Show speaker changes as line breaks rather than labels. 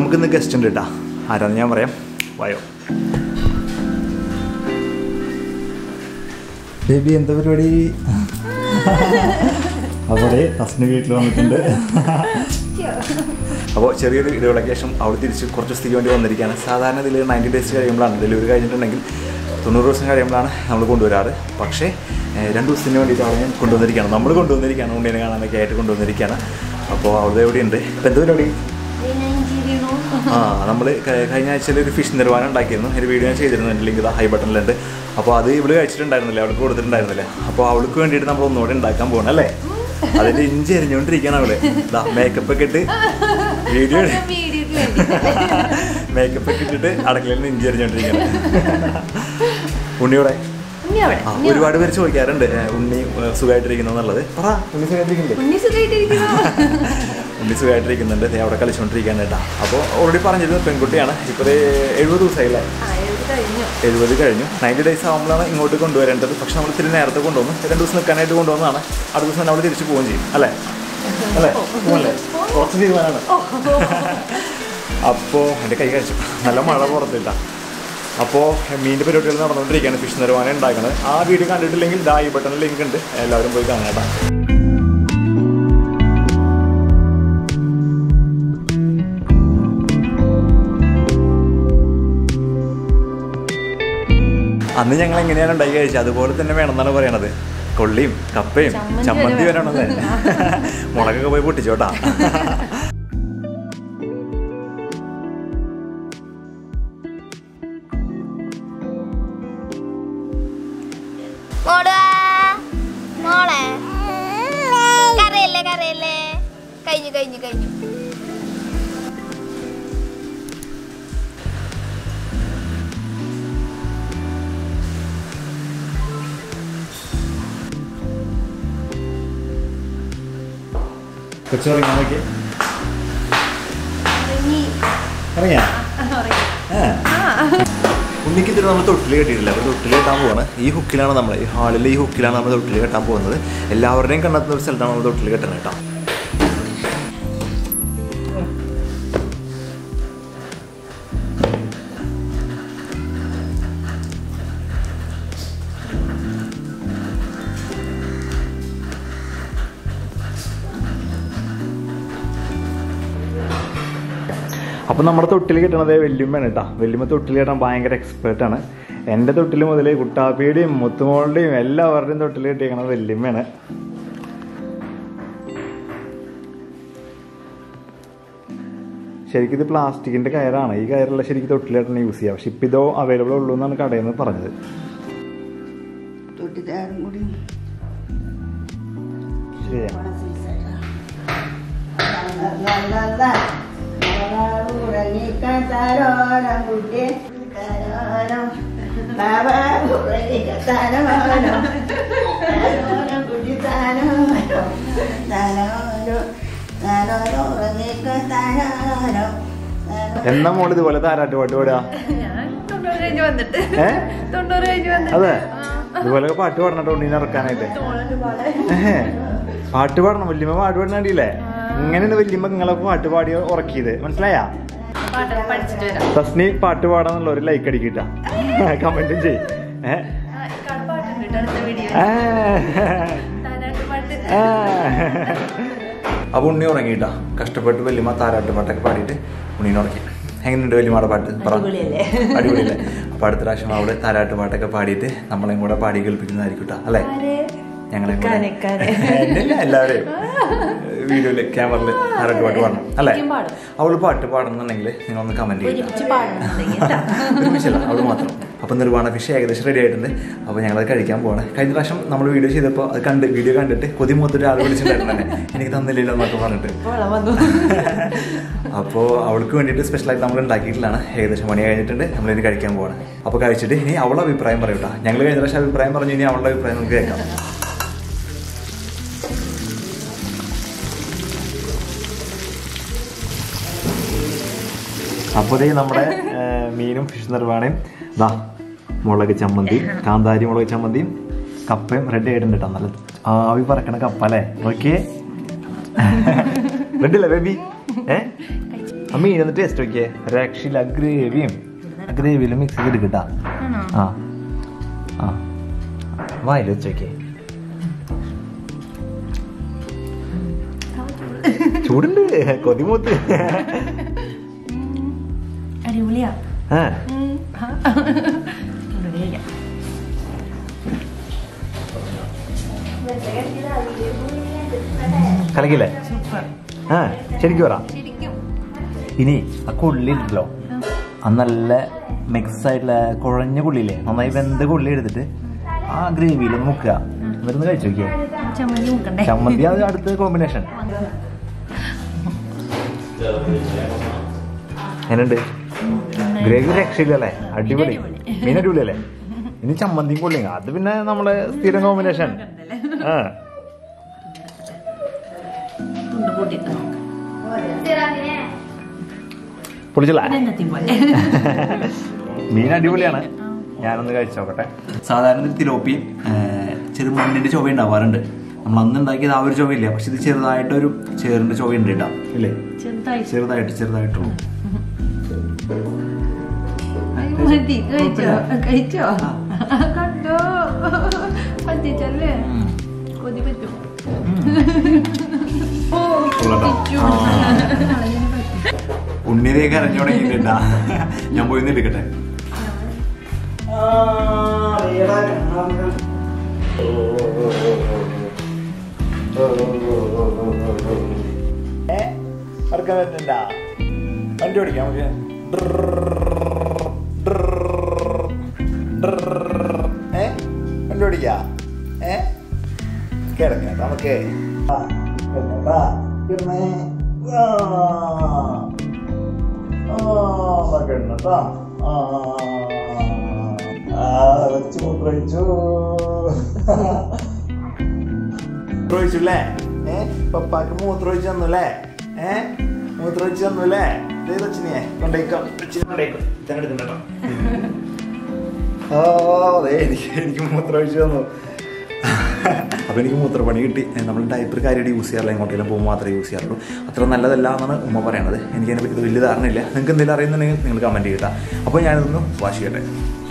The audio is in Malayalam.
നമുക്കിന്ന് ഗസ്റ്റ് ഉണ്ട് കേട്ടാ ആരാന്ന് ഞാൻ പറയാം വായോ ബേബി എന്താ പരിപാടി അവിടെ ഹസ്ന് വീട്ടിൽ വന്നിട്ടുണ്ട് അപ്പോൾ ചെറിയൊരു ഇടവേളയ്ക്ക് ശേഷം അവൾ തിരിച്ച് കുറച്ച് സ്ഥിതി വേണ്ടി വന്നിരിക്കുകയാണ് സാധാരണ ഇതിൽ നയൻറ്റി ഡേയ്സ് കഴിയുമ്പോഴാണ് ഡെലിവറി കഴിഞ്ഞിട്ടുണ്ടെങ്കിൽ തൊണ്ണൂറ് ദിവസം കഴിയുമ്പോഴാണ് നമ്മൾ കൊണ്ടുവരാറ് പക്ഷേ ഏഹ്, രണ്ട് ദിവസത്തിന് വേണ്ടിയിട്ട് അവളെ ഞാൻ കൊണ്ടുവന്നിരിക്കുകയാണ് നമ്മൾ കൊണ്ടുവന്നിരിക്കുകയാണ് ഉണ്ണിനെ കാണാനൊക്കെ ആയിട്ട് കൊണ്ടുവന്നിരിക്കുകയാണ് അപ്പോൾ അവളുടെ എവിടെ ഉണ്ട് ഇപ്പം എന്താ പരിപാടി ആ നമ്മൾ കഴിഞ്ഞ ആഴ്ചയിൽ ഒരു ഫിഷ് നിർവ്വാനം ഉണ്ടാക്കിയിരുന്നു ഒരു വീഡിയോ ഞാൻ ചെയ്തിരുന്നു എൻ്റെ ലിങ്ക് ഇതാ ഹൈ ബട്ടണിലുണ്ട് അപ്പോൾ അത് ഇവള് കഴിച്ചിട്ടുണ്ടായിരുന്നില്ല അവൾക്ക് കൊടുത്തിട്ടുണ്ടായിരുന്നില്ല അപ്പോൾ അവൾക്ക് വേണ്ടിയിട്ട് നമ്മൾ ഒന്നുകൂടെ ഉണ്ടാക്കാൻ പോകണം അല്ലേ അതിൻ്റെ ഇഞ്ചി എരിഞ്ഞുകൊണ്ടിരിക്കുകയാണ് അവള് ഇതാ മേക്കപ്പ് ഒക്കെ ഇട്ട് വീഡിയോ മേക്കപ്പ് ഒക്കെ ഇട്ടിട്ട് അടുക്കളയിൽ നിന്ന് ഇഞ്ചി എറിഞ്ഞോണ്ടിരിക്കുകയാണ് ഉണ്ണിയോടെ ആ ഒരുപാട് പേര് ചോദിക്കാറുണ്ട് ഏ, ഉണ്ണി ഏ, സുഖമായിട്ടിരിക്കുന്നു എന്നുള്ളത് പറ ഉണ്ണി സുഖമായിട്ടിരിക്കില്ലേ ഉണ്ണി സുഖമായിട്ടിരിക്കുന്നുണ്ട് ദേ അവിടെ കളിച്ചുകൊണ്ടിരിക്കുകയാണ് കേട്ടോ അപ്പോൾ ഓൾറെഡി പറഞ്ഞിരുന്നു പെൺകുട്ടിയാണ് ഇപ്പോൾ ദേ എഴുപത് ദിവസമായില്ലേ എഴുപത് കഴിഞ്ഞു നയൻറ്റി ഡേയ്സ് ആകുമ്പോഴാണ് ഇങ്ങോട്ട് കൊണ്ടുവരേണ്ടത് പക്ഷെ നമ്മൾ ഇത്തിരി നേരത്തെ കൊണ്ടുവന്നു രണ്ട് ദിവസം നിൽക്കാനായിട്ട് കൊണ്ടുവന്നതാണ് അടുത്ത ദിവസം തന്നെ അവൾ തിരിച്ച് പോവുകയും ചെയ്യും അല്ലേ അല്ലേ പോകല്ലേ കുറച്ച് തീരുമാനമാണ് അപ്പോൾ എൻ്റെ കൈ കഴിച്ചു നല്ല മഴ പുറത്തിട്ടാ അപ്പോൾ മീൻ്റെ പരിപാടികൾ നടന്നുകൊണ്ടിരിക്കുകയാണ് ഫിഷ് നിർവ്വാനം ഉണ്ടാക്കുന്നത് ആ വീഡിയോ കണ്ടിട്ടില്ലെങ്കിൽ ദാ ഈ ബട്ടണിൽ ലിങ്ക് ഉണ്ട് എല്ലാവരും പോയി കാണാം കേട്ടോ അന്ന് ഞങ്ങൾ എങ്ങനെയാണ് ഉണ്ടാക്കി കഴിച്ചത് അതുപോലെ തന്നെ വേണമെന്നാണ് പറയണത് കൊള്ളിയും കപ്പയും
ചമ്മന്തി
ചമ്മന്തി
വരെ
വരണല്ലേ മുളകൊക്കെ പോയി പൊട്ടിച്ചോട്ടാ
മോളെ മോളെ കരയല്ലേ കരയല്ലേ കഴിഞ്ഞു കഴിഞ്ഞു കഴിഞ്ഞു
കൊച്ചു ഇറങ്ങാൻ നോക്കി ഇറങ്ങിയാ ഏ. ഉണ്ണിക്ക് ഇതിൽ നമ്മൾ തൊട്ടിൽ കെട്ടിയിട്ടില്ല അപ്പോൾ തൊട്ടിൽ കെട്ടാൻ പോവാണ് ഈ ഹുക്കിലാണ് നമ്മൾ ഈ ഹാളിൽ ഈ ഹുക്കിലാണ് നമ്മൾ തൊട്ടിൽ കെട്ടാൻ പോകുന്നത് എല്ലാവരുടെയും കണ്ടെത്തുന്ന ഒരു സ്ഥലത്താണ് നമ്മൾ തൊട്ടിൽ കെട്ടുന്നത് കേട്ടോ അപ്പോൾ നമ്മുടെ തൊട്ടിൽ കിട്ടണത് വല്യമ്മയാണ് കേട്ടോ വല്യമ്മ തൊട്ടിൽ കെട്ടാൻ ഭയങ്കര എക്സ്പേർട്ടാണ് എൻ്റെ തൊട്ടിൽ മുതൽ കുട്ടാപ്പിയുടെയും മുത്തുമോളുടെയും എല്ലാവരുടെയും തൊട്ടിൽ കെട്ടിയേക്കണത് വല്യമ്മയാണ് ശരിക്കും ഇത് പ്ലാസ്റ്റിക്കിൻ്റെ കയറാണ് ഈ കയറല്ല ശരിക്കും തൊട്ടിലായിട്ടാണ് യൂസ് ചെയ്യുക പക്ഷെ ഇപ്പം ഇതോ അവൈലബിൾ ഉള്ളൂ എന്നാണ് കടയിൽ നിന്ന് പറഞ്ഞത്
തൊട്ടിട്ടാരും കൂടി
ശരിയാ
ഉറങ്ങിക്കത്താരോരം കുട്ടി തരോരം ബാബ ഉറങ്ങിക്കത്താരോരം തരോരം കുട്ടി തരോരം തരോരം തരോരം ഉറങ്ങിക്കത്താരോരം
എന്നാ മോള് ഇതുപോലെ താരാട്ട് പാട്ട് പാടുക
ഞാൻ തൊണ്ണൂറ് കഴിഞ്ഞ് വന്നിട്ട്
ഏ
തൊണ്ണൂറ് കഴിഞ്ഞ് വന്നിട്ട്
അതെ ഇതുപോലെ പാട്ട് പാടണം ടോണീനെ ഇറക്കാനായിട്ട് ഏഹ്. പാട്ട് പാടണം വല്യമ്മ പാട്ട് പാടുന്ന കണ്ടില്ലേ ഇങ്ങനെയാണ് വല്യമ്മ നിങ്ങളെ പാട്ട് പാടി ഉറക്കിയത് മനസ്സിലായാ
പാട്ടൊക്കെ പഠിച്ചിട്ട് വരാം
തസ്നി പാട്ട് പാടാന്നുള്ള ഒരു ലൈക്ക് അടിക്കിട്ട കമന്റും ചെയ് ഏഹ്.
ആ, ഇക്കാട് പാട്ടുണ്ട് കേട്ടോ അടുത്ത വീഡിയോ
ആ.
താരാട്ട് പാട്ട്
ആ. അപ്പൊ ഉണ്ണി ഉറങ്ങിയിട്ടാ കഷ്ടപ്പെട്ട് വല്യമ്മ താരാട്ട് പാട്ടൊക്കെ പാടിയിട്ട് ഉണ്ണീനെ ഉറക്കി എങ്ങനെയുണ്ട് വല്യമ്മയുടെ പാട്ട് പറ
അടിപൊളിയല്ലേ?
അടിപൊളിയല്ലേ അപ്പൊ അടുത്ത പ്രാവശ്യം അവള് താരാട്ട് പാട്ടൊക്കെ പാടിയിട്ട് നമ്മളെയും കൂടെ പാടി കേൾപ്പിക്കുന്നതായിരിക്കും ട്ടോ. അല്ലേ ഞങ്ങളെ
ഇക്കാനെ, ഇക്കാനെ.
എല്ലാവരെയും വീഡിയോയില് ക്യാമറയില് താരാട്ട് പാട്ട് പാടണം അല്ലേ
എനിക്കും പാടും.
അവള് പാട്ട് പാടണമെന്നുണ്ടെങ്കിൽ നിങ്ങളൊന്ന് കമന്റ് ചെയ്യുക
ഒരുമിച്ച് പാടണമെന്നുണ്ടെങ്കിൽ കേട്ടോ.
ഒരുമിച്ചല്ല അവള് മാത്രം അപ്പം നിർവ്വാണ ഫിഷ് ഏകദേശം റെഡി ആയിട്ടുണ്ട് അപ്പോൾ ഞങ്ങളത് കഴിക്കാൻ പോവാണ് കഴിഞ്ഞ പ്രാവശ്യം നമ്മൾ വീഡിയോ ചെയ്തപ്പോൾ അത് കണ്ട് വീഡിയോ കണ്ടിട്ട് കൊതി മൊത്തം ആൾ വിളിച്ചിട്ടുണ്ടായിരുന്നു തന്നെ എനിക്ക് തന്നില്ലല്ലോ എന്നൊക്കെ പറഞ്ഞിട്ട്
വെള്ളം വന്നു
അപ്പോൾ അവൾക്ക് വേണ്ടിയിട്ട് സ്പെഷ്യലായിട്ട് നമ്മൾ ഉണ്ടാക്കിയിട്ടില്ലാണ് ഏകദേശം പണി കഴിഞ്ഞിട്ടുണ്ട് നമ്മളിനി കഴിക്കാൻ പോവാണ് അപ്പോൾ കഴിച്ചിട്ട് ഇനി അവളുടെ അഭിപ്രായം പറയൂട്ടാ ഞങ്ങൾ കഴിഞ്ഞ പ്രാവശ്യം അഭിപ്രായം പറഞ്ഞു ഇനി അവളുടെ അഭിപ്രായം നമുക്ക് കേൾക്കാം അപ്പോൾ ദേ നമ്മുടെ ഏ, മീനും ഫിഷ് നിർവ്വാണയും ദാ മുളക് ചമ്മന്തി കാന്താരി മുളക് ചമ്മന്തിയും കപ്പയും റെഡി ആയിട്ടുണ്ട് കേട്ടോ നല്ല ആവി പറക്കണ കപ്പ അല്ലേ ഓക്കെ റെഡി അല്ലേ ബേബി ഏ ആ മീനൊന്ന് ടേസ്റ്റ് നോക്കിയേ രക്ഷയില്ല ഗ്രേവിയും ഗ്രേവിയിൽ മിക്സ് ചെയ്ത് കിട്ടാ
ആണോ
ആ ആ വായിൽ വെച്ച് നോക്കിയേ ചൂടുണ്ട് കൊതിമൂത്ത്
അടിപൊളിയാ
ആ
ഉം. ഇവിടെ കഴിക്കാം.
കലക്കില്ലേ
സൂപ്പർ
ആ ശരിക്കും പറ
ശരിക്കും
ഇനി ആ കൊള്ളിണ്ടല്ലോ ആ നല്ല മിക്സ് ആയിട്ടുള്ള കുഴഞ്ഞ കൊള്ളിയില്ലേ നന്നായി വെന്ത കൊള്ളി എടുത്തിട്ട് ആ ഗ്രേവിയിൽ മുക്കുക എന്നിട്ട് കഴിച്ചു നോക്കിയേ
ചമ്മന്തി മുക്കണ്ടേ
ചമ്മന്തി അത് അടുത്ത കോമ്പിനേഷൻ എങ്ങനെയുണ്ട് ഗ്രേവി രക്ഷയില്ലല്ലേ അടിപൊളി മീൻ അടിപൊളിയല്ലേ ഇനി ചമ്മന്തിയും കൊള്ളിങ്ങ അത് പിന്നെ നമ്മളെ സ്ഥിരം കോമ്പിനേഷൻ ആ
തുണ്ട് കൂട്ടിയിട്ട് നോക്കാം
പൊളിച്ചല്ലേ
ഇതെന്നത്തെ പോലെ
മീൻ അടിപൊളിയാണ് ഞാനൊന്ന് കഴിച്ചു നോക്കട്ടെ സാധാരണ തിലോപ്പി ചെറു മണ്ണിന്റെ ചൊവ്വ ഉണ്ടാവാറുണ്ട് നമ്മൾ അന്ന് ഉണ്ടാക്കിയത് ആ ഒരു ചൊവ്വയില്ല പക്ഷെ ഇത് ചെറുതായിട്ടൊരു ചേറിന്റെ ചൊവ്വ ഉണ്ട് കേട്ടോ ഇല്ലേ
ചെറുതായി
ചെറുതായിട്ട് ചെറുതായിട്ടുള്ളൂ
മതി കഴിച്ചോ കഴിച്ചോ കണ്ടോ പറ്റിച്ചല്ലേ
ഉം.
കൊതി പറ്റും
കൊള്ളാട്ടോ? ഉണ്ണിതേ കരഞ്ഞു തുടങ്ങിയിട്ടാ ഞാൻ പോയി ഒന്ന് എടുക്കട്ടെ വണ്ടി ഓടിക്കാം നമുക്ക് ഏ വണ്ടി ഓടിക്കാം ഏ കിടക്കാം നമുക്ക് മൂത്രമൊഴിച്ചല്ലേ ഏ പപ്പാക്ക് മൂത്രമൊഴിച്ച് തന്നല്ലേ ഏ മൂത്രമൊഴിച്ച് തന്നല്ലേ ഇതേ കൊച്ചിനെ കൊണ്ടേക്കോ കൊച്ചിനെ കൊണ്ടേക്കോ ഇതങ്ങട് തിന്നട്ടോ ഓ അതെ എനിക്ക് എനിക്ക് മൂത്രമൊഴിച്ച് തന്നു അപ്പോൾ എനിക്ക് മൂത്രപ്പണി കിട്ടി നമ്മൾ ഡയപ്പർ കാര്യമായിട്ട് യൂസ് ചെയ്യാറില്ല എങ്ങോട്ടെങ്കിലും പോകുമ്പോൾ മാത്രമേ യൂസ് ചെയ്യാറുള്ളൂ അത്ര നല്ലതല്ല എന്നാണ് ഉമ്മ പറയണത് എനിക്ക് അതിനെ പറ്റി വലിയ ധാരണയില്ല നിങ്ങൾക്ക് എന്തെങ്കിലും അറിയുന്നുണ്ടെങ്കിൽ നിങ്ങൾ കമൻറ്റ് ചെയ്യട്ടാ അപ്പോൾ ഞാനിതൊന്ന് വാഷ് ചെയ്യട്ടെ